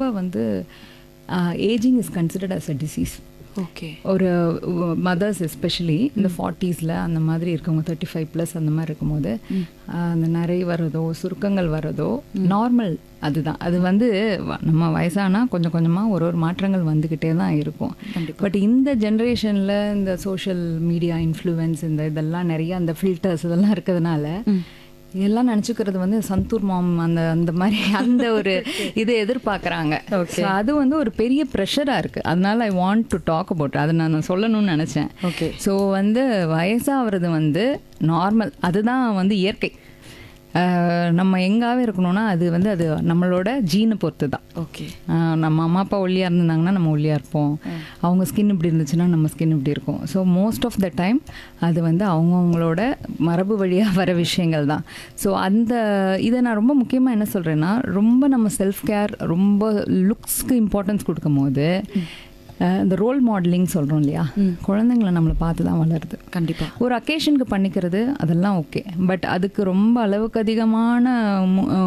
ரொம்ப வந்து ageing is considered as a disease okay ஒரு மதர்ஸ் எஸ்பெஷலி இந்த ஃபார்ட்டிஸில் அந்த மாதிரி இருக்கவங்க தேர்ட்டி ஃபைவ் ப்ளஸ் அந்த மாதிரி இருக்கும்போது ஆஹ், அந்த நிறை வரதோ சுருக்கங்கள் வரதோ நார்மல் அதுதான் அது வந்து வ- நம்ம வயசானா கொஞ்சம் கொஞ்சமாக ஒரு ஒரு மாற்றங்கள் வந்துக்கிட்டே தான் இருக்கும் பட் இந்த ஜென்ரேஷனில் இந்த சோஷியல் மீடியா இன்ஃப்ளூயன்ஸ் இந்த இதெல்லாம் நிறைய அந்த ஃபில்டர்ஸ் இதெல்லாம் இருக்கிறதுனால எல்லாம் நினச்சிக்கிறது வந்து சந்தூர் மாம் அந்த அந்த மாதிரி அந்த ஒரு இதை எதிர்பார்க்குறாங்க ஸோ அது வந்து ஒரு பெரிய ப்ரெஷராக இருக்குது அதனால I want to talk about அதை நான் சொல்லணும்னு நினச்சேன் ஓகே ஸோ வந்து வயசாகிறது வந்து நார்மல் அதுதான் வந்து இயற்கை அஹ் நம்ம எங்காவே இருக்கணும்னா அது வந்து அது நம்மளோட ஜீனை பொறுத்து தான் ஓகே ஆஹ் நம்ம அம்மா அப்பா ஒல்லியாக இருந்தாங்கன்னா நம்ம ஒல்லியாக இருப்போம் அவங்க ஸ்கின் இப்படி இருந்துச்சுன்னா நம்ம ஸ்கின் இப்படி இருக்கும் so most of the time அது வந்து அவங்கவுங்களோட மரபு வழியாக வர விஷயங்கள் தான் ஸோ அந்த இதை நான் ரொம்ப முக்கியமாக என்ன சொல்கிறேன்னா ரொம்ப நம்ம செல்ஃப் கேர் ரொம்ப லுக்ஸ்க்கு இம்பார்ட்டன்ஸ் கொடுக்கும் போது ஆஹ் இந்த ரோல் மாடலிங் சொல்கிறோம் இல்லையா குழந்தைங்கள நம்மளை பார்த்து தான் வளருது கண்டிப்பா ஒரு அக்கேஷனுக்கு பண்ணிக்கிறது அதெல்லாம் ஓகே பட் அதுக்கு ரொம்ப அளவுக்கு அதிகமான மு-